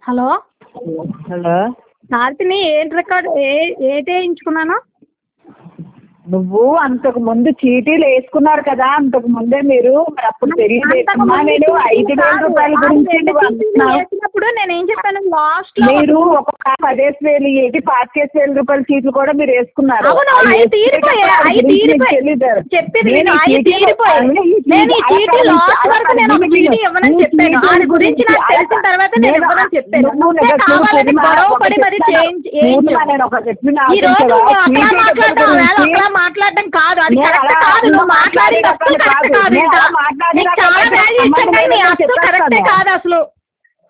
Hello hello హారతిని ఏంటి record ఏ ఏటి వేయించుకున్నాను నువ్వు అంతకు ముందు చీటీలు వేసుకున్నారు కదా అంతకు ముందే మీరు మరి అప్పుడు తెలియదు అంతకు అమ్మా, ముందు నేను ఐదు వేల కాదు. రూపాయల ఆ గురించి రెండు నువ్వు చీటీలు అంటున్నావు. వేసినప్పుడు నేను ఏం చెప్పాను లాస్ట్ లో మీరు ఒక పదేసి వేలు ఏంటి పాతికేసి వేల రూపాయల చీట్లు కూడా మీరు వేసుకున్నారు అవును అవి అవి తీరిపోయాయి వేసుకునేటప్పుడు అవి గురించి మీకు తీరిపోయాయి తెలీదు. చెప్పేది నేను నేను ఈ అవి చీటీలు- తీరిపోయాయి అవి ఈ నేను ఈ చీటీ- చీటీ అలా లాస్ట్ కాదు, వరకు నేను ఒక అలా చీటీ కాదు. ఇవ్వనని నువ్వు చెప్పాను చీటీల దాని గురించి నాకు అలా తెలిసిన తర్వాత నేను నేను ఇవ్వనని చెప్పాను నువ్వు నువ్వే నాకు కావాలని చూడు, గొడవ ఒక పడి మరి చెప్తాను. చేయించ నువ్వు నేను ఒక చెప్పిన ఈ రోజు ఆలోచించవా? నువ్వు అక్కడ చీటీల మాట్లాడడం వేళ గురించి అక్కడ మాట్లాడడం కాదు అది నేను కరెక్ట్ అలా కాదు నువ్వు మాట్లాడేది అసలు మాట్లాడేది కరెక్ట్ కాదు. కాదు నేను ఇంకా అలా మాట్లాడినా నీకు చాలా కాబట్టి వాల్యూ ఇష్టం కానీ నీ సంబంధం అసలు లేదని కరెక్టే చెప్పేస్తాను. కాదు అసలు